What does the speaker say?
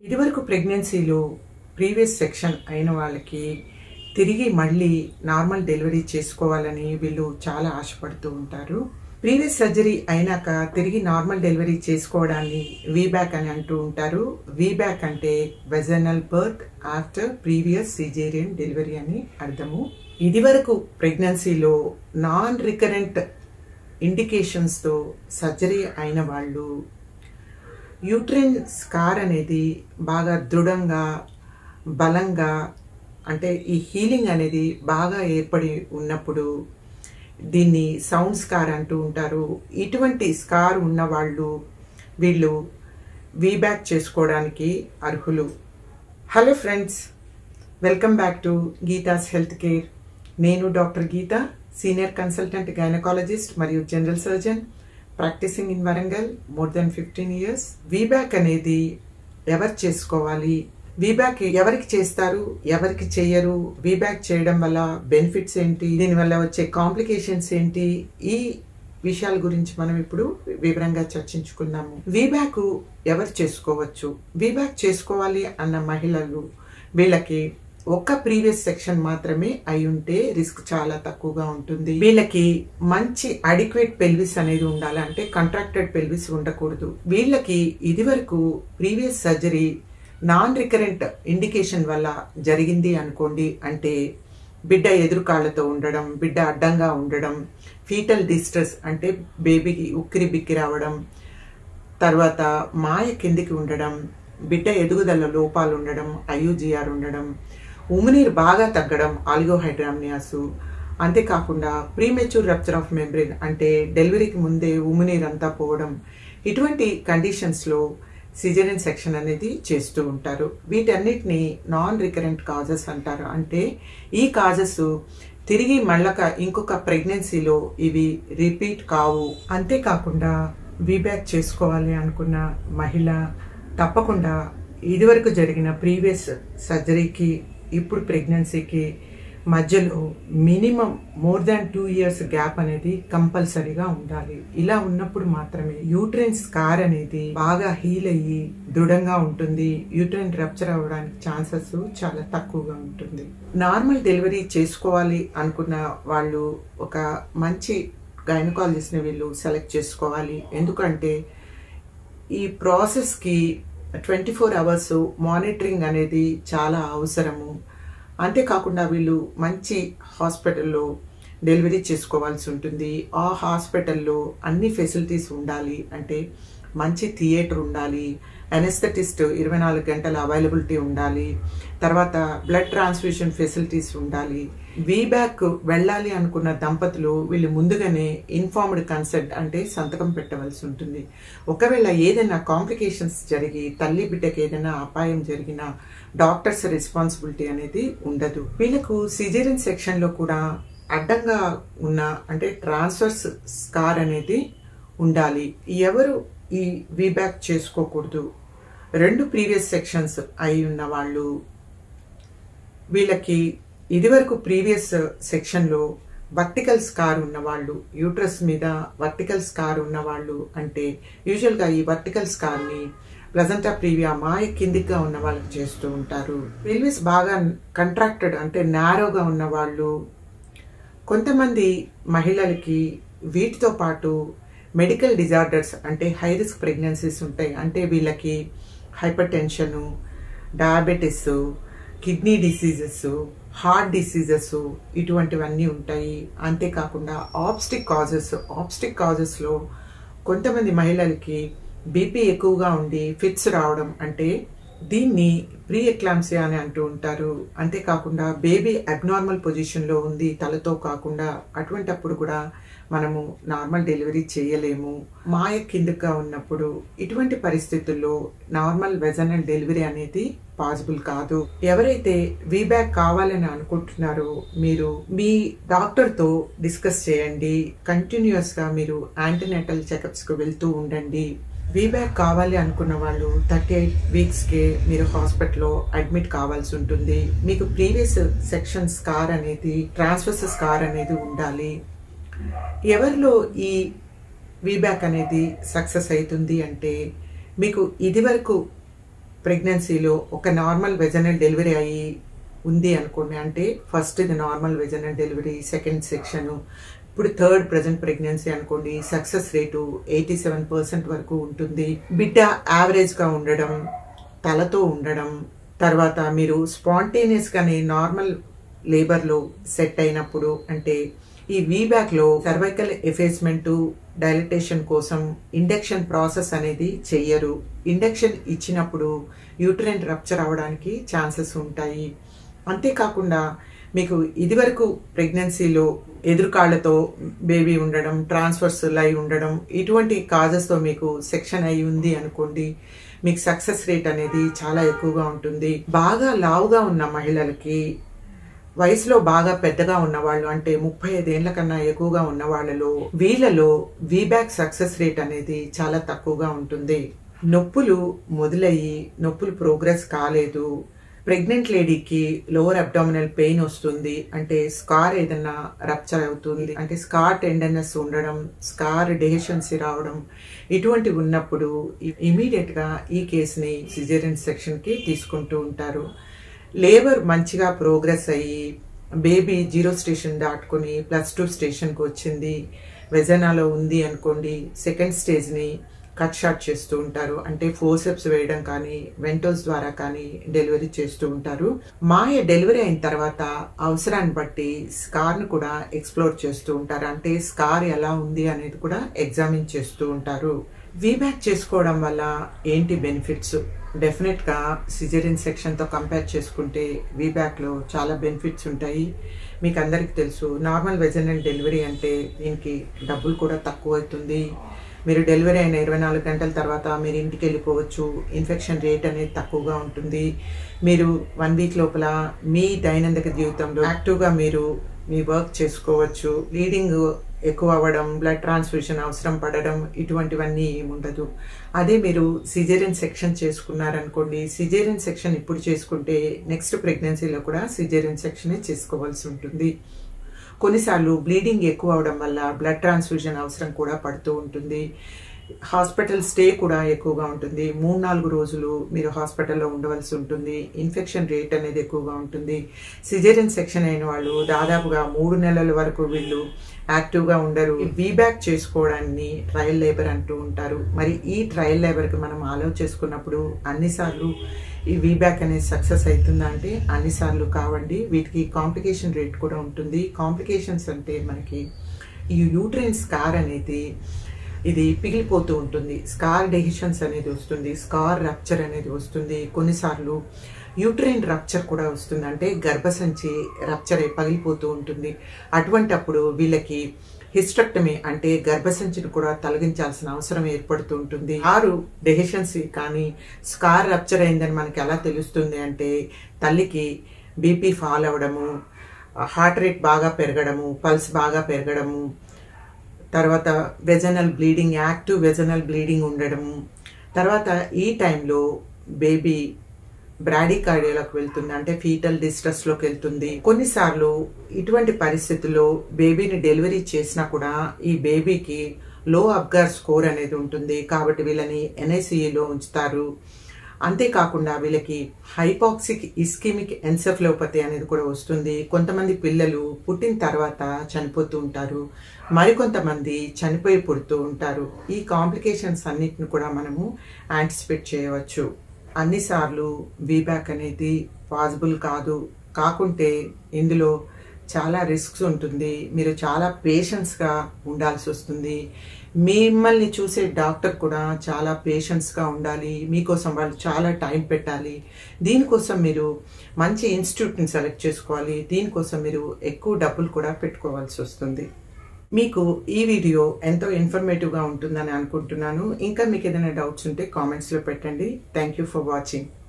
ఇదివరకు ప్రెగ్నెన్సీలో previous section అయిన వాళ్ళకి తిరిగి మళ్ళీ నార్మల్ డెలివరీ చేసుకోవాలని వీళ్ళు చాలా ఆశపడుతూ ఉంటారు ప్రీవియస్ సర్జరీ అయినాక తిరిగి నార్మల్ డెలివరీ చేసుకోవడాన్ని వీబ్యాక్ అని అంటూ ఉంటారు వీబ్యాక్ అంటే vaginal birth after previous caesarean delivery అని అర్థము ఇదివరకు ప్రెగ్నెన్సీలో నాన్ రికరెంట్ ఇండికేషన్స్తో సర్జరీ అయిన వాళ్ళు యూట్రిన్ స్కార్ అనేది బాగా దృఢంగా బలంగా అంటే ఈ హీలింగ్ అనేది బాగా ఏర్పడి ఉన్నప్పుడు దీన్ని సౌండ్ స్కార్ అంటూ ఉంటారు ఇటువంటి స్కార్ ఉన్న వాళ్ళు వీళ్ళు వీబ్యాక్ చేసుకోవడానికి అర్హులు hello friends welcome back to Geetha's health care నేను doctor Geetha senior consultant gynaecologist మరియు general surgeon practising in Warangal more than fifteen years VBAC అనేది ఎవరు చేసుకోవాలి వీబ్యాక్ ఎవరికి చేస్తారు ఎవరికి చేయరు వీబ్యాక్ చేయడం వల్ల బెనిఫిట్స్ ఏంటి దీనివల్ల వచ్చే కాంప్లికేషన్స్ ఏంటి ఈ విషయాల గురించి మనం ఇప్పుడు వివరంగా చర్చించుకుందాము వీబ్యాక్ ఎవరు చేసుకోవచ్చు వీబ్యాక్ చేసుకోవాలి అన్న మహిళలు వీళ్ళకి ఒక్క ప్రీవియస్ సెక్షన్ మాత్రమే అయి ఉంటే రిస్క్ చాలా తక్కువగా ఉంటుంది వీళ్ళకి మంచి అడిక్వేట్ పెల్విస్ అనేది ఉండాలి అంటే కంట్రాక్టెడ్ పెల్విస్ ఉండకూడదు వీళ్ళకి ఇదివరకు previous surgery non recurrent indication వల్ల జరిగింది అనుకోండి అంటే బిడ్డ ఎదురుకాళ్లతో ఉండడం బిడ్డ అడ్డంగా ఉండడం ఫీటల్ డిస్ట్రెస్ అంటే బేబీకి ఉక్కిరి బిక్కి రావడం తర్వాత మాయ కిందికి ఉండడం బిడ్డ ఎదుగుదల లోపాలు ఉండడం ఐయుజిఆర్ ఉండడం ఉమినీరు బాగా తగ్గడం ఆలిగోహైడ్రామ్నియాసు అంతేకాకుండా ప్రీమెచ్యూర్ రప్చర్ ఆఫ్ మెంబ్రెయిన్ అంటే డెలివరీకి ముందే ఉమినీరు అంతా పోవడం ఇటువంటి కండిషన్స్లో సిజరియన్ సెక్షన్ అనేది చేస్తూ ఉంటారు వీటన్నిటిని నాన్ రికరెంట్ కాజెస్ అంటారు అంటే ఈ కాజెస్ తిరిగి మళ్ళక ఇంకొక ప్రెగ్నెన్సీలో ఇవి రిపీట్ కావు అంతేకాకుండా వీబ్యాక్ చేసుకోవాలి అనుకున్న మహిళ తప్పకుండా ఇదివరకు జరిగిన ప్రీవియస్ సర్జరీకి ఇప్పుడు ప్రెగ్నెన్సీకి మధ్యలో minimum more than two years gap అనేది కంపల్సరీగా ఉండాలి ఇలా ఉన్నప్పుడు మాత్రమే యూట్రైన్ స్కార్ అనేది బాగా హీల్ అయ్యి దృఢంగా ఉంటుంది యూట్రైన్ రప్చర్ అవ్వడానికి ఛాన్సెస్ చాలా తక్కువగా ఉంటుంది నార్మల్ డెలివరీ చేసుకోవాలి అనుకున్న వాళ్ళు ఒక మంచి గైనకాలజిస్ట్ని వీళ్ళు సెలెక్ట్ చేసుకోవాలి ఎందుకంటే ఈ ప్రాసెస్కి ట్వంటీ ఫోర్ అవర్స్ మానిటరింగ్ అనేది చాలా అవసరము అంతేకాకుండా వీళ్ళు మంచి హాస్పిటల్లో డెలివరీ చేసుకోవాల్సి ఉంటుంది ఆ హాస్పిటల్లో అన్ని ఫెసిలిటీస్ ఉండాలి అంటే మంచి థియేటర్ ఉండాలి అనెస్థెటిస్ట్ ఇరవై నాలుగు గంటల అవైలబిలిటీ ఉండాలి తర్వాత బ్లడ్ ట్రాన్స్ఫ్యూషన్ ఫెసిలిటీస్ ఉండాలి వీబ్యాక్ వెళ్ళాలి అనుకున్న దంపతులు వీళ్ళు ముందుగానే ఇన్ఫార్మ్డ్ కన్సెంట్ అంటే సంతకం పెట్టవలసి ఉంటుంది ఒకవేళ ఏదైనా కాంప్లికేషన్స్ జరిగి తల్లి బిడ్డకి ఏదైనా అపాయం జరిగినా డాక్టర్స్ రెస్పాన్సిబిలిటీ అనేది ఉండదు వీళ్ళకు సిజేరియన్ సెక్షన్లో కూడా అడ్డంగా ఉన్న అంటే ట్రాన్స్ఫర్స్ స్కార్ అనేది ఉండాలి ఎవరు ఈ వీబ్యాక్ చేసుకోకూడదు రెండు ప్రీవియస్ సెక్షన్స్ అయి ఉన్న వాళ్ళు వీళ్ళకి ఇదివరకు ప్రీవియస్ సెక్షన్లో వర్టికల్ స్కార్ ఉన్నవాళ్ళు యూట్రస్ మీద వర్టికల్ స్కార్ ఉన్నవాళ్ళు అంటే యూజువల్గా ఈ వర్టికల్ స్కార్ని ప్లజంటా ప్రీవియా మాయ కిందిగా ఉన్న వాళ్ళకి చేస్తూ ఉంటారు పెల్విస్ బాగా కంట్రాక్టెడ్ అంటే నారోగా ఉన్న వాళ్ళు కొంతమంది మహిళలకి వీటితో పాటు మెడికల్ డిజార్డర్స్ అంటే హై రిస్క్ ప్రెగ్నెన్సీస్ ఉంటాయి అంటే వీళ్ళకి hypertension diabetes kidney diseases heart diseases ఇటువంటివన్నీ ఉంటాయి అంతేకాకుండా ఆప్స్టిక్ కాజెస్ ఆప్స్టిక్ కాజెస్లో కొంతమంది మహిళలకి బీపీ ఎక్కువగా ఉండి ఫిట్స్ రావడం అంటే దీన్ని ప్రీ ఎక్లాంసియా అని అంటూ ఉంటారు అంతేకాకుండా బేబీ అబ్నార్మల్ పొజిషన్లో ఉంది తలతో కాకుండా అటువంటప్పుడు కూడా మనము నార్మల్ డెలివరీ చేయలేము మాయ కిందగా ఉన్నప్పుడు ఇటువంటి పరిస్థితుల్లో నార్మల్ వెజనల్ డెలివరీ అనేది పాసిబుల్ కాదు ఎవరైతే వీబ్యాక్ కావాలని అనుకుంటున్నారో మీరు మీ డాక్టర్తో డిస్కస్ చేయండి కంటిన్యూస్గా మీరు యాంటీనేటల్ చెకప్స్కి వెళ్తూ ఉండండి వీబ్యాక్ కావాలి అనుకున్న వాళ్ళు థర్టీ ఎయిట్ వీక్స్కే మీరు హాస్పిటల్లో అడ్మిట్ కావాల్సి ఉంటుంది మీకు ప్రీవియస్ సెక్షన్ స్కార్ అనేది ట్రాన్స్ఫర్స్ స్కార్ అనేది ఉండాలి ఎవరిలో ఈ వీబ్యాక్ అనేది సక్సెస్ అవుతుంది అంటే మీకు ఇదివరకు ప్రెగ్నెన్సీలో ఒక నార్మల్ వెజనల్ డెలివరీ అయ్యి ఉంది అనుకోండి అంటే ఫస్ట్ ఇది normal vaginal delivery second section ఇప్పుడు థర్డ్ ప్రజెంట్ ప్రెగ్నెన్సీ అనుకోండి success rate eighty seven percent వరకు ఉంటుంది బిడ్డ యావరేజ్గా ఉండడం తలతో ఉండడం తర్వాత మీరు స్పాంటేనియస్గానే నార్మల్ లేబర్లో సెట్ అయినప్పుడు అంటే ఈ వీబ్యాక్లో సర్వైకల్ ఎఫేస్మెంట్ డైలటేషన్ కోసం ఇండక్షన్ ప్రాసెస్ అనేది చెయ్యరు ఇండక్షన్ ఇచ్చినప్పుడు యూట్రైన్ రప్చర్ అవ్వడానికి ఛాన్సెస్ ఉంటాయి అంతేకాకుండా మీకు ఇదివరకు ప్రెగ్నెన్సీలో ఎదురుకాళ్లతో బేబీ ఉండడం ట్రాన్స్ఫర్స్ అయి ఉండడం ఇటువంటి కాజెస్తో మీకు సెక్షన్ అయి ఉంది అనుకోండి మీకు సక్సెస్ రేట్ అనేది చాలా ఎక్కువగా ఉంటుంది బాగా లావుగా ఉన్న మహిళలకి వయసులో బాగా పెద్దగా ఉన్న వాళ్ళు అంటే ముప్పై ఐదేళ్ల కన్నా ఎక్కువగా ఉన్న వాళ్ళలో వీళ్ళలో వీబ్యాక్ సక్సెస్ రేట్ అనేది చాలా తక్కువగా ఉంటుంది నొప్పులు మొదలయ్యి నొప్పులు ప్రోగ్రెస్ కాలేదు ప్రెగ్నెంట్ లేడీకి లోవర్ అబ్డామినల్ పెయిన్ వస్తుంది అంటే స్కార్ ఏదన్నా రప్చర్ అవుతుంది అంటే స్కార్ టెండర్నెస్ ఉండడం స్కార్ డెహిషన్సీ రావడం ఇటువంటివి ఉన్నప్పుడు ఇమీడియట్గా ఈ కేసుని సిజేరియన్ సెక్షన్కి తీసుకుంటూ ఉంటారు లేబర్ మంచిగా ప్రోగ్రెస్ అయ్యి బేబీ జీరో స్టేషన్ దాటుకుని ప్లస్ టూ స్టేషన్కి వచ్చింది వెజనాలో ఉంది అనుకోండి సెకండ్ స్టేజ్ని కట్ షాట్ చేస్తూ ఉంటారు అంటే ఫోర్సెప్స్ వేయడం కానీ వెంటోస్ ద్వారా కానీ డెలివరీ చేస్తూ ఉంటారు మాయ డెలివరీ అయిన తర్వాత అవసరాన్ని బట్టి స్కార్ను కూడా ఎక్స్ప్లోర్ చేస్తూ ఉంటారు అంటే స్కార్ ఎలా ఉంది అనేది కూడా ఎగ్జామిన్ చేస్తూ ఉంటారు వీబ్యాక్ చేసుకోవడం వల్ల ఏంటి బెనిఫిట్స్ డెఫినెట్గా సిజరిన్ సెక్షన్తో కంపేర్ చేసుకుంటే వీబ్యాక్లో చాలా బెనిఫిట్స్ ఉంటాయి మీకు అందరికీ తెలుసు నార్మల్ వెజనల్ డెలివరీ అంటే దీనికి డబ్బులు కూడా తక్కువ అవుతుంది మీరు డెలివరీ అయిన ఇరవై నాలుగు గంటల తర్వాత మీరు ఇంటికి వెళ్ళిపోవచ్చు ఇన్ఫెక్షన్ రేట్ అనేది తక్కువగా ఉంటుంది మీరు వన్ వీక్ లోపల మీ దైనందిక జీవితంలో యాక్టివ్గా మీరు మీ వర్క్ చేసుకోవచ్చు బ్లీడింగ్ ఎక్కువ అవ్వడం బ్లడ్ ట్రాన్స్ఫ్యూషన్ అవసరం పడడం ఇటువంటివన్నీ ఏముండదు అదే మీరు సిజేరియన్ సెక్షన్ చేసుకున్నారనుకోండి సిజేరియన్ సెక్షన్ ఇప్పుడు చేసుకుంటే నెక్స్ట్ ప్రెగ్నెన్సీలో కూడా సిజేరియన్ సెక్షనే చేసుకోవాల్సి ఉంటుంది కొన్నిసార్లు బ్లీడింగ్ ఎక్కువ అవడం వల్ల బ్లడ్ ట్రాన్స్ఫ్యూజన్ అవసరం కూడా పడుతూ ఉంటుంది హాస్పిటల్ స్టే కూడా ఎక్కువగా ఉంటుంది మూడు నాలుగు రోజులు మీరు హాస్పిటల్లో ఉండవలసి ఉంటుంది ఇన్ఫెక్షన్ రేట్ అనేది ఎక్కువగా ఉంటుంది సిజేరియన్ సెక్షన్ అయిన వాళ్ళు దాదాపుగా మూడు నెలల వరకు వీళ్ళు యాక్టివ్గా ఉండరు వీబ్యాక్ చేసుకోవడాన్ని ట్రయల్ లేబర్ అంటూ ఉంటారు మరి ఈ ట్రయల్ లేబర్కి మనం ఆలో చేసుకున్నప్పుడు అన్నిసార్లు ఈ వీబ్యాక్ అనేది సక్సెస్ అవుతుందా అంటే అన్నిసార్లు కావండి వీటికి కాంప్లికేషన్ రేట్ కూడా ఉంటుంది కాంప్లికేషన్స్ అంటే మనకి ఈ యూట్రైన్ స్కార్ అనేది ఇది పిగిలిపోతూ ఉంటుంది స్కార్ డెసిషన్స్ అనేది వస్తుంది స్కార్ రప్చర్ అనేది వస్తుంది కొన్నిసార్లు యూట్రైన్ రప్చర్ కూడా వస్తుంది అంటే గర్భసంచి రప్చర్ అయి పగిలిపోతూ ఉంటుంది అటువంటప్పుడు వీళ్ళకి హిస్టక్టమీ అంటే గర్భసంచిని కూడా తొలగించాల్సిన అవసరం ఏర్పడుతూ ఉంటుంది ఆరు డెసిషన్సీ కానీ స్కార్ రప్చర్ అయిందని మనకి ఎలా తెలుస్తుంది అంటే తల్లికి బీపీ ఫాల్ అవ్వడము హార్ట్ రేట్ బాగా పెరగడము పల్స్ బాగా పెరగడము తర్వాత vaginal bleeding active vaginal bleeding ఉండడము తర్వాత ఈ టైంలో బేబీ బ్రాడీకార్డియాలోకి వెళ్తుంది అంటే ఫీటల్ డిస్ట్రెస్లోకి వెళ్తుంది కొన్నిసార్లు ఇటువంటి పరిస్థితుల్లో బేబీని డెలివరీ చేసినా కూడా ఈ బేబీకి లో అబ్గార్ స్కోర్ అనేది ఉంటుంది కాబట్టి వీళ్ళని ఎన్ఐసిఈలో ఉంచుతారు అంతేకాకుండా వీళ్ళకి హైపాక్సిక్ ఇస్కిమిక్ ఎన్సెఫ్లోపతి అనేది కూడా వస్తుంది కొంతమంది పిల్లలు పుట్టిన తర్వాత చనిపోతూ ఉంటారు మరికొంతమంది చనిపోయి పుడుతూ ఉంటారు ఈ కాంప్లికేషన్స్ అన్నిటిని కూడా మనము యాంటిసిపేట్ చేయవచ్చు అన్నిసార్లు వీబ్యాక్ అనేది పాసిబుల్ కాదు కాకుంటే ఇందులో చాలా రిస్క్స్ ఉంటుంది మీరు చాలా పేషెన్స్గా ఉండాల్సి వస్తుంది మిమ్మల్ని చూసే డాక్టర్ కూడా చాలా పేషెన్స్గా ఉండాలి మీకోసం వాళ్ళు చాలా టైం పెట్టాలి దీనికోసం మీరు మంచి ఇన్స్టిట్యూట్ని సెలెక్ట్ చేసుకోవాలి దీనికోసం మీరు ఎక్కువ డబ్బులు కూడా పెట్టుకోవాల్సి వస్తుంది మీకు ఈ వీడియో ఎంతో ఇన్ఫర్మేటివ్గా ఉంటుందని అనుకుంటున్నాను ఇంకా మీకు ఏదైనా డౌట్స్ ఉంటే కామెంట్స్లో పెట్టండి థ్యాంక్ యూ ఫర్ వాచింగ్